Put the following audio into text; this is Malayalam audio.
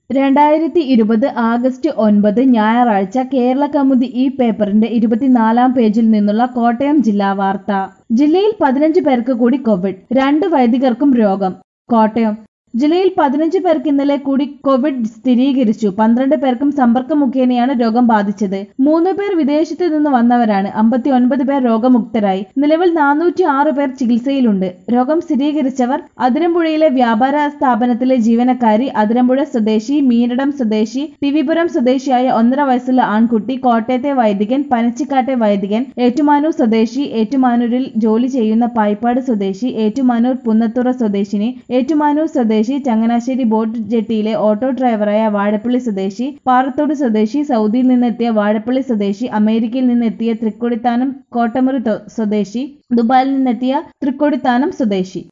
രണ്ടായിരത്തി ഇരുപത് ആഗസ്റ്റ് ഒൻപത് ഞായറാഴ്ച കേരള കൗമുദി ഈ പേപ്പറിന്റെ ഇരുപത്തിനാലാം പേജിൽ നിന്നുള്ള കോട്ടയം ജില്ലാ വാർത്ത ജില്ലയിൽ പതിനഞ്ച് പേർക്ക് കൂടി കോവിഡ് രണ്ട് വൈദികർക്കും രോഗം കോട്ടയം ജില്ലയിൽ പതിനഞ്ച് പേർക്ക് ഇന്നലെ കൂടി കോവിഡ് സ്ഥിരീകരിച്ചു പന്ത്രണ്ട് പേർക്കും സമ്പർക്കം മുഖേനയാണ് രോഗം ബാധിച്ചത് മൂന്ന് പേർ വിദേശത്ത് നിന്ന് വന്നവരാണ് അമ്പത്തി ഒൻപത് പേർ രോഗമുക്തരായി നിലവിൽ നാനൂറ്റി ആറ് പേർ ചികിത്സയിലുണ്ട് രോഗം സ്ഥിരീകരിച്ചവർ അതിരമ്പുഴയിലെ വ്യാപാര സ്ഥാപനത്തിലെ ജീവനക്കാരി അതിരമ്പുഴ സ്വദേശി മീനടം സ്വദേശി ടിവിപുരം സ്വദേശിയായ ഒന്നര വയസ്സുള്ള ആൺകുട്ടി കോട്ടയത്തെ വൈദികൻ പനച്ചിക്കാട്ടെ വൈദികൻ ഏറ്റുമാനൂർ സ്വദേശി ഏറ്റുമാനൂരിൽ ജോലി ചെയ്യുന്ന പായിപ്പാട് സ്വദേശി ഏറ്റുമാനൂർ പുന്നത്തുറ സ്വദേശിനി ഏറ്റുമാനൂർ സ്വദേശി ചങ്ങനാശ്ശേരി ബോട്ട് ജെട്ടിയിലെ ഓട്ടോ ഡ്രൈവറായ വാഴപ്പള്ളി സ്വദേശി പാറത്തോട് സ്വദേശി സൗദിയിൽ നിന്നെത്തിയ വാഴപ്പള്ളി സ്വദേശി അമേരിക്കയിൽ നിന്നെത്തിയ തൃക്കൊടിത്താനം കോട്ടമുറി തൊ- സ്വദേശി ദുബായിൽ നിന്നെത്തിയ തൃക്കൊടിത്താനം സ്വദേശി